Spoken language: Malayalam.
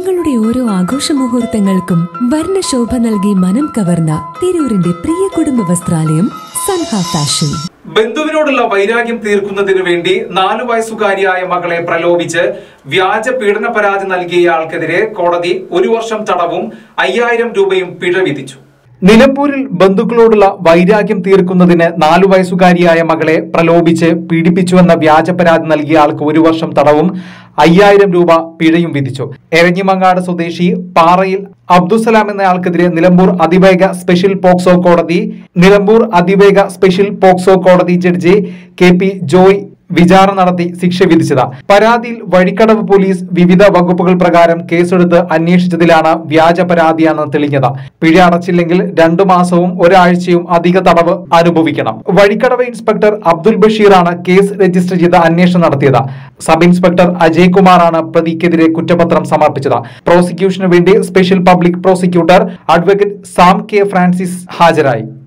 നിങ്ങളുടെ ഓരോ ആഘോഷ മുഹൂർത്തങ്ങൾക്കും വർണ്ണശോഭ നൽകി മനം കവർന്ന തിരൂരിന്റെ പ്രിയ കുടുംബ വസ്ത്രാലയം സൻഹ ഫാഷൻ ബന്ധുവിനോടുള്ള വൈരാഗ്യം തീർക്കുന്നതിനു വേണ്ടി നാലു വയസ്സുകാരിയായ മകളെ പ്രലോഭിച്ച് വ്യാജ പീഡന പരാതി നൽകിയയാൾക്കെതിരെ കോടതി ഒരു വർഷം തടവും അയ്യായിരം രൂപയും പിഴ വിധിച്ചു നിലമ്പൂരിൽ ബന്ധുക്കളോടുള്ള വൈരാഗ്യം തീർക്കുന്നതിന് നാലു വയസ്സുകാരിയായ മകളെ പ്രലോഭിച്ച് പീഡിപ്പിച്ചുവെന്ന വ്യാജ പരാതി നൽകിയ ആൾക്ക് ഒരു വർഷം തടവും അയ്യായിരം രൂപ പിഴയും വിധിച്ചു എരഞ്ഞിമങ്ങാട് സ്വദേശി പാറയിൽ അബ്ദുസലാം എന്നയാൾക്കെതിരെ നിലമ്പൂർ അതിവേഗ സ്പെഷ്യൽ പോക്സോ കോടതി നിലമ്പൂർ അതിവേഗ സ്പെഷ്യൽ പോക്സോ കോടതി ജഡ്ജി കെ പി ജോയ് വിചാരണ നടത്തി ശിക്ഷ വിധിച്ചത് പരാതിയിൽ വഴിക്കടവ് പോലീസ് വിവിധ വകുപ്പുകൾ പ്രകാരം കേസെടുത്ത് അന്വേഷിച്ചതിലാണ് വ്യാജ പരാതിയാണെന്ന് തെളിഞ്ഞത് പിഴ അടച്ചില്ലെങ്കിൽ രണ്ടു മാസവും ഒരാഴ്ചയും അധിക തടവ് അനുഭവിക്കണം വഴിക്കടവ് ഇൻസ്പെക്ടർ അബ്ദുൽ ബഷീറാണ് കേസ് രജിസ്റ്റർ ചെയ്ത് അന്വേഷണം നടത്തിയത് സബ് ഇൻസ്പെക്ടർ അജയ് കുമാറാണ് പ്രതിക്കെതിരെ കുറ്റപത്രം സമർപ്പിച്ചത് പ്രോസിക്യൂഷന് വേണ്ടി special public prosecutor advocate Sam K Francis ഹാജരായി